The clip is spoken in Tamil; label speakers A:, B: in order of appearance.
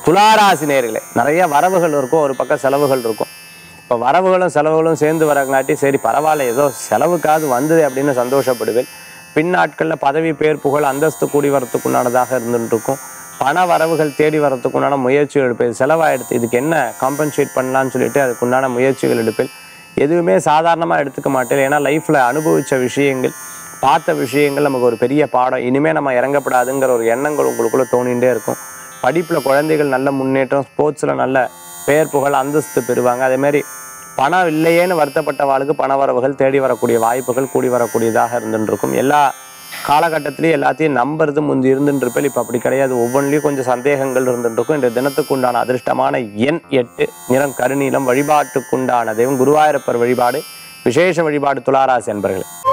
A: துளாராசி நேர்களே நிறைய வரவுகள் இருக்கும் ஒரு பக்கம் செலவுகள் இருக்கும் இப்போ வரவுகளும் செலவுகளும் சேர்ந்து வரங்காட்டி சரி பரவாயில்ல ஏதோ செலவுக்காவது வந்தது அப்படின்னு சந்தோஷப்படுவேன் பின்னாட்களில் பதவி பேர் புகழ் அந்தஸ்து கூடி வரத்துக்குண்டானதாக இருந்துட்டு இருக்கும் பண வரவுகள் தேடி வரத்துக்குண்டான முயற்சிகள் எடுப்பேன் செலவாயிடுத்து இதுக்கு என்ன காம்பன்சேட் பண்ணலாம்னு சொல்லிட்டு அதுக்குண்டான முயற்சிகள் எடுப்பேன் எதுவுமே சாதாரணமாக எடுத்துக்க மாட்டேன் ஏன்னா லைஃப்பில் அனுபவித்த விஷயங்கள் பார்த்த விஷயங்கள் நமக்கு ஒரு பெரிய பாடம் இனிமேல் நம்ம இறங்கப்படாதுங்கிற ஒரு எண்ணங்கள் உங்களுக்குள்ளே தோணிகிட்டே இருக்கும் படிப்பில் குழந்தைகள் நல்ல முன்னேற்றம் ஸ்போர்ட்ஸில் நல்ல பெயர் புகழ் அந்தஸ்து பெறுவாங்க அதே மாதிரி பணம் இல்லையேன்னு வருத்தப்பட்ட வாழ்க்கை பண வரவுகள் தேடி வரக்கூடிய வாய்ப்புகள் கூடி வரக்கூடியதாக இருந்துட்டு இருக்கும் எல்லா காலகட்டத்திலையும் எல்லாத்தையும் நம்புறது முந்தி இருந்துட்டு இருப்பேன் இப்போ அப்படி கிடையாது ஒவ்வொன்றிலையும் கொஞ்சம் சந்தேகங்கள் இருந்துட்டு இருக்கும் இந்த தினத்துக்கு உண்டான அதிர்ஷ்டமான எண் எட்டு நிறம் கருநீலம் வழிபாட்டுக்குண்டான தெய்வம் குருவாயூரப்பர் வழிபாடு விசேஷ வழிபாடு துளாராசி என்பர்களே